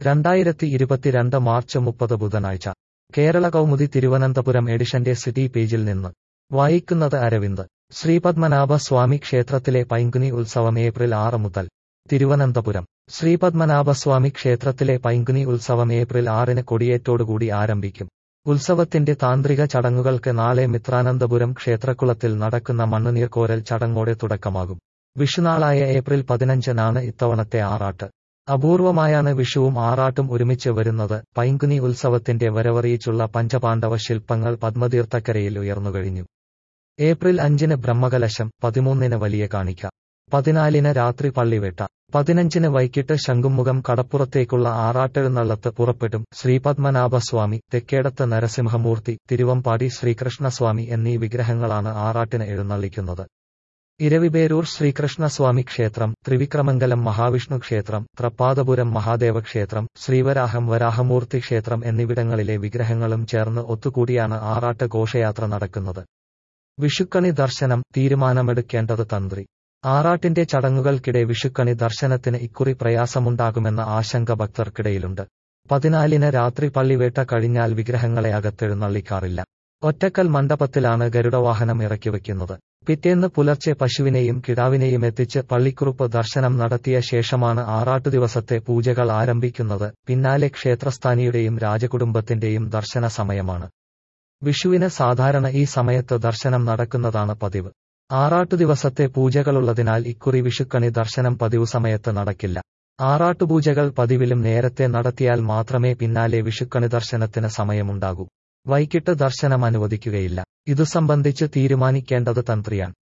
രണ്ടായിരത്തി ഇരുപത്തിരണ്ട് മാർച്ച് മുപ്പത് ബുധനാഴ്ച കേരള കൗമുദി തിരുവനന്തപുരം എഡിഷന്റെ സിറ്റി പേജിൽ നിന്ന് വായിക്കുന്നത് അരവിന്ദ് ശ്രീപത്മനാഭ സ്വാമി ക്ഷേത്രത്തിലെ പൈങ്കുനി ഉത്സവം ഏപ്രിൽ ആറ് മുതൽ തിരുവനന്തപുരം ശ്രീപത്മനാഭസ്വാമി ക്ഷേത്രത്തിലെ പൈങ്കുനി ഉത്സവം ഏപ്രിൽ ആറിന് കൊടിയേറ്റോടുകൂടി ആരംഭിക്കും ഉത്സവത്തിന്റെ താന്ത്രിക ചടങ്ങുകൾക്ക് നാളെ മിത്രാനന്തപുരം ക്ഷേത്രക്കുളത്തിൽ നടക്കുന്ന മണ്ണുനീർക്കോരൽ ചടങ്ങോടെ തുടക്കമാകും വിഷുനാളായ ഏപ്രിൽ പതിനഞ്ചിനാണ് ഇത്തവണത്തെ ആറാട്ട് അപൂർവമായാണ് വിഷുവും ആറാട്ടും ഒരുമിച്ച് വരുന്നത് പൈങ്കുനി ഉത്സവത്തിന്റെ വരവറിയിച്ചുള്ള പഞ്ചപാണ്ഡവ ശില്പങ്ങൾ പത്മതീർത്ഥക്കരയിൽ ഉയർന്നുകഴിഞ്ഞു ഏപ്രിൽ അഞ്ചിന് ബ്രഹ്മകലശം പതിമൂന്നിന് വലിയ കാണിക്ക പതിനാലിന് രാത്രി പള്ളിവേട്ട പതിനഞ്ചിന് വൈകിട്ട് ശംഖുമുഖം കടപ്പുറത്തേക്കുള്ള ആറാട്ടെഴുന്നള്ളത്ത് പുറപ്പെടും ശ്രീപത്മനാഭസ്വാമി തെക്കേടത്ത് നരസിംഹമൂർത്തി തിരുവമ്പാടി ശ്രീകൃഷ്ണസ്വാമി എന്നീ വിഗ്രഹങ്ങളാണ് ആറാട്ടിന് എഴുന്നള്ളിക്കുന്നത് ഇരവിപേരൂർ ശ്രീകൃഷ്ണസ്വാമി ക്ഷേത്രം ത്രിവിക്രമംഗലം മഹാവിഷ്ണു ക്ഷേത്രം ത്രപ്പാദപുരം മഹാദേവ ക്ഷേത്രം ശ്രീവരാഹം വരാഹമൂർത്തി ക്ഷേത്രം എന്നിവിടങ്ങളിലെ വിഗ്രഹങ്ങളും ചേർന്ന് ഒത്തുകൂടിയാണ് ആറാട്ട് ഘോഷയാത്ര നടക്കുന്നത് വിഷുക്കണി ദർശനം തീരുമാനമെടുക്കേണ്ടത് തന്ത്രി ആറാട്ടിന്റെ ചടങ്ങുകൾക്കിടെ വിഷുക്കണി ദർശനത്തിന് ഇക്കുറി പ്രയാസമുണ്ടാകുമെന്ന ആശങ്ക ഭക്തർക്കിടയിലുണ്ട് പതിനാലിന് രാത്രി പള്ളിവേട്ട കഴിഞ്ഞാൽ വിഗ്രഹങ്ങളെ അകത്തെഴുന്നള്ളിക്കാറില്ല ഒറ്റക്കൽ മണ്ഡപത്തിലാണ് ഗരുഡവാഹനം ഇറക്കിവെക്കുന്നത് പിറ്റേന്ന് പുലർച്ചെ പശുവിനെയും കിടാവിനെയും എത്തിച്ച് പള്ളിക്കുറുപ്പ് ദർശനം നടത്തിയ ശേഷമാണ് ആറാട്ടു ദിവസത്തെ പൂജകൾ ആരംഭിക്കുന്നത് പിന്നാലെ ക്ഷേത്രസ്ഥാനിയുടെയും രാജകുടുംബത്തിന്റെയും ദർശന സമയമാണ് വിഷുവിന് സാധാരണ ഈ സമയത്ത് ദർശനം നടക്കുന്നതാണ് പതിവ് ആറാട്ടു ദിവസത്തെ പൂജകളുള്ളതിനാൽ ഇക്കുറി വിഷുക്കണി ദർശനം പതിവ് സമയത്ത് നടക്കില്ല ആറാട്ടുപൂജകൾ പതിവിലും നേരത്തെ നടത്തിയാൽ മാത്രമേ പിന്നാലെ വിഷുക്കണി ദർശനത്തിന് സമയമുണ്ടാകൂ വൈകിട്ട് ദർശനം അനുവദിക്കുകയില്ല ഇതു സംബന്ധിച്ച് തീരുമാനിക്കേണ്ടത് തന്ത്രിയാണ്